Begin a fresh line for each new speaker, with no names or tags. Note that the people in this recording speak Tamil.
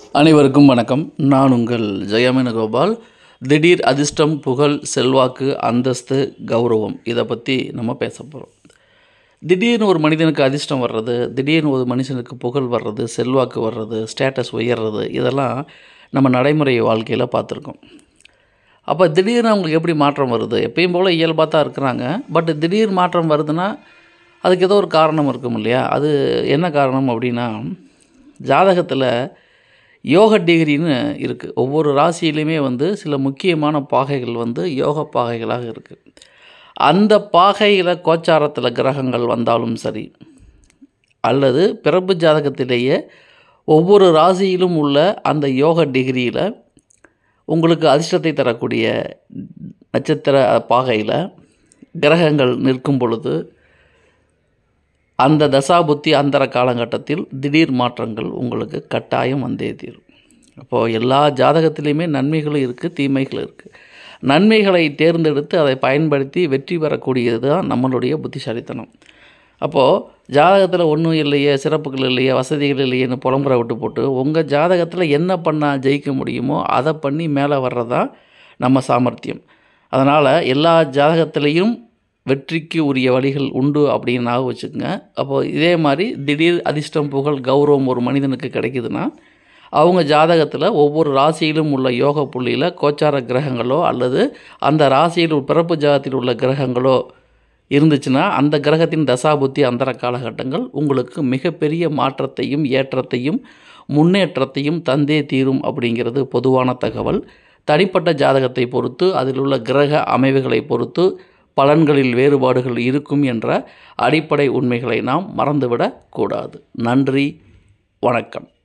அனைவருக்கும் வணக்கம் நான் உங்கள் ஜெயமேன கோபால் திடீர் அதிர்ஷ்டம் புகழ் செல்வாக்கு அந்தஸ்து கௌரவம் இதை பற்றி நம்ம பேச போகிறோம் திடீர்னு ஒரு மனிதனுக்கு அதிர்ஷ்டம் வர்றது திடீர்னு ஒரு மனுஷனுக்கு புகழ் வர்றது செல்வாக்கு வர்றது ஸ்டேட்டஸ் உயர்றது இதெல்லாம் நம்ம நடைமுறை வாழ்க்கையில் பார்த்துருக்கோம் அப்போ திடீர்னு அவங்களுக்கு எப்படி மாற்றம் வருது எப்பயும் போல் இயல்பாக தான் இருக்கிறாங்க பட் திடீர் மாற்றம் வருதுன்னா அதுக்கு ஏதோ ஒரு காரணம் இருக்கும் இல்லையா அது என்ன காரணம் அப்படின்னா ஜாதகத்தில் யோக டிகிரின்னு இருக்குது ஒவ்வொரு ராசியிலையுமே வந்து சில முக்கியமான பாகைகள் வந்து யோக பாகைகளாக இருக்குது அந்த பாகையில் கோச்சாரத்தில் கிரகங்கள் வந்தாலும் சரி அல்லது பிறப்பு ஜாதகத்திலேயே ஒவ்வொரு ராசியிலும் உள்ள அந்த யோக டிகிரியில் உங்களுக்கு அதிர்ஷ்டத்தை தரக்கூடிய நட்சத்திர பாகையில் கிரகங்கள் நிற்கும் பொழுது அந்த தசாபுத்தி அந்தர காலகட்டத்தில் திடீர் மாற்றங்கள் உங்களுக்கு கட்டாயம் வந்தே தீரும் அப்போது எல்லா ஜாதகத்திலையுமே நன்மைகளும் இருக்குது தீமைகளும் இருக்குது நன்மைகளை தேர்ந்தெடுத்து அதை பயன்படுத்தி வெற்றி பெறக்கூடியது தான் நம்மளுடைய புத்திசாலித்தனம் அப்போது ஜாதகத்தில் ஒன்றும் இல்லையே சிறப்புகள் இல்லையே வசதிகள் இல்லையேன்னு புலம்புற விட்டு போட்டு உங்கள் ஜாதகத்தில் என்ன பண்ணால் ஜெயிக்க முடியுமோ அதை பண்ணி மேலே வர்றதா நம்ம சாமர்த்தியம் அதனால் எல்லா ஜாதகத்திலையும் வெற்றிக்கு உரிய வழிகள் உண்டு அப்படின்னு ஞாபகம் வச்சுக்கோங்க அப்போது இதே மாதிரி திடீர் அதிர்ஷ்டம் புகழ் கௌரவம் ஒரு மனிதனுக்கு கிடைக்குதுன்னா அவங்க ஜாதகத்தில் ஒவ்வொரு ராசியிலும் உள்ள யோக புள்ளியில் கோச்சார கிரகங்களோ அல்லது அந்த ராசியில் பிறப்பு ஜாதத்தில் உள்ள கிரகங்களோ இருந்துச்சுன்னா அந்த கிரகத்தின் தசாபுத்தி அந்தர காலகட்டங்கள் உங்களுக்கு மிகப்பெரிய மாற்றத்தையும் ஏற்றத்தையும் முன்னேற்றத்தையும் தந்தே தீரும் அப்படிங்கிறது பொதுவான தகவல் தனிப்பட்ட ஜாதகத்தை பொறுத்து அதில் உள்ள கிரக அமைவுகளை பொறுத்து பலன்களில் வேறுபாடுகள் இருக்கும் என்ற அடிப்படை உண்மைகளை நாம் மறந்துவிடக் கூடாது நன்றி வணக்கம்